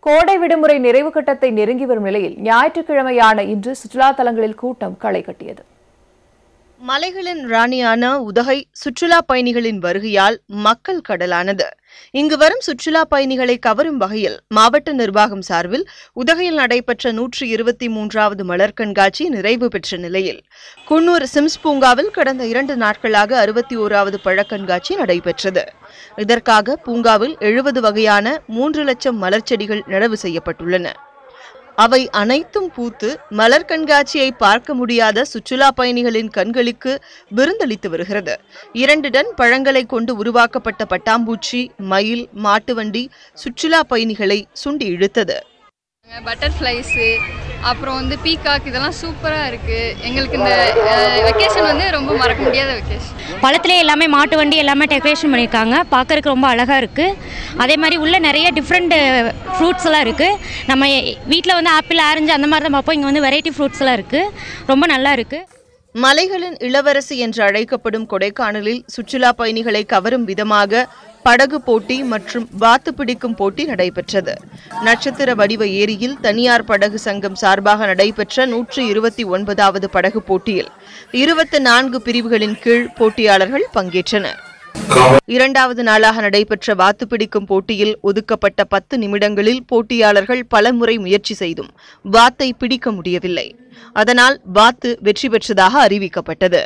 கோடை விடுமுறை நிறைவு கட்டத்தை நெருங்கி வரும் நிலையில் ஞாயிற்றுக்கிழமையான இன்று சுற்றுலா தலங்களில் கூட்டம் களை கட்டியது மலைகளின் ராணியான உதகை சுற்றுலா பயணிகளின் வருகையால் மக்கள் கடலானது இங்கு வரும் சுற்றுலா பயணிகளை கவரும் வகையில் மாவட்ட நிர்வாகம் சார்பில் உதகையில் நடைபெற்ற நூற்றி இருபத்தி மூன்றாவது மலர் கண்காட்சி நிறைவு பெற்ற நிலையில் குன்னூர் சிம்ஸ் பூங்காவில் கடந்த இரண்டு நாட்களாக அறுபத்தி ஓராவது பழக்கண்காட்சி நடைபெற்றது இதற்காக பூங்காவில் எழுபது வகையான மூன்று லட்சம் மலர் செடிகள் நடவு செய்யப்பட்டுள்ளன அவை அனைத்தும் பூத்து மலர் கண்காட்சியை பார்க்க முடியாத சுற்றுலா பயணிகளின் கண்களுக்கு விருந்தளித்து வருகிறது இரண்டு டன் பழங்களை கொண்டு உருவாக்கப்பட்ட பட்டாம்பூச்சி மயில் மாட்டு வண்டி சுற்றுலா பயணிகளை சுண்டி இழுத்தது பட்டர்ஃப்ளைஸு அப்புறம் வந்து பீகாக் இதெல்லாம் சூப்பராக இருக்குது எங்களுக்கு இந்த வெக்கேஷன் வந்து ரொம்ப மறக்க முடியாத வெக்கேஷன் பழத்திலே எல்லாமே மாட்டு வண்டி எல்லாமே டெக்கரேஷன் பண்ணியிருக்காங்க பார்க்கறதுக்கு ரொம்ப அழகாக இருக்குது அதே மாதிரி உள்ள நிறைய டிஃப்ரெண்ட் ஃப்ரூட்ஸ் எல்லாம் இருக்குது நம்ம வீட்டில் வந்து ஆப்பிள் ஆரஞ்சு அந்த மாதிரி தான் பார்ப்போம் இங்கே வந்து வெரைட்டி ஃப்ரூட்ஸ் எல்லாம் இருக்குது ரொம்ப நல்லா இருக்குது மலைகளின் இளவரசி என்று அழைக்கப்படும் கொடைக்கானலில் சுற்றுலா பயணிகளை கவரும் விதமாக படகு போட்டி மற்றும் வாத்து பிடிக்கும் போட்டி நடைபெற்றது நட்சத்திர வடிவ ஏரியில் தனியார் படகு சங்கம் சார்பாக நடைபெற்ற நூற்று இருபத்தி ஒன்பதாவது படகு போட்டியில் இருபத்தி நான்கு பிரிவுகளின் கீழ் போட்டியாளர்கள் பங்கேற்றனர் இரண்டாவது நாளாக நடைபெற்ற வாத்து பிடிக்கும் போட்டியில் ஒதுக்கப்பட்ட பத்து நிமிடங்களில் போட்டியாளர்கள் பலமுறை முயற்சி செய்தும் வாத்தை பிடிக்க முடியவில்லை அதனால் வாத்து வெற்றி பெற்றதாக அறிவிக்கப்பட்டது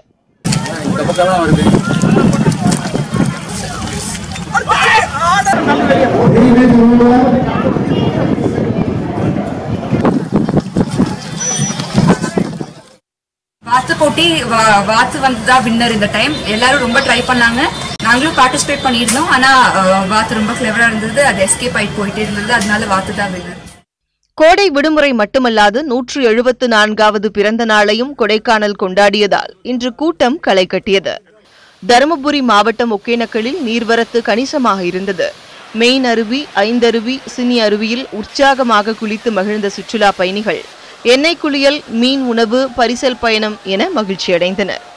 வாத்து போட்டி வா- வாத்து வந்து தான் வின்னர் இந்த டைம் எல்லாரும் ரொம்ப ட்ரை பண்ணாங்க நாங்களும் பார்ட்டிசிபேட் பண்ணியிருந்தோம் ஆனா அஹ், வாத்து ரொம்ப கிளவரா இருந்தது அது எஸ்கேப் ஆயிட்டு போயிட்டே இருந்தது அதனால வாத்து தான் வின்னர் கோடை விடுமுறை மட்டுமல்லாது நூற்று எழுபத்து நான்காவது பிறந்த நாளையும் கொடைக்கானல் கொண்டாடியதால் இன்று கூட்டம் களை கட்டியது தருமபுரி மாவட்டம் ஒகேனக்கலில் நீர்வரத்து கணிசமாக இருந்தது மெயின் அருவி ஐந்தருவி சினி அருவியில் உற்சாகமாக குளித்து மகிழ்ந்த சுற்றுலா பயணிகள் எண்ணெய் குளியல் மீன் உணவு பரிசல் பயணம் என மகிழ்ச்சியடைந்தனர்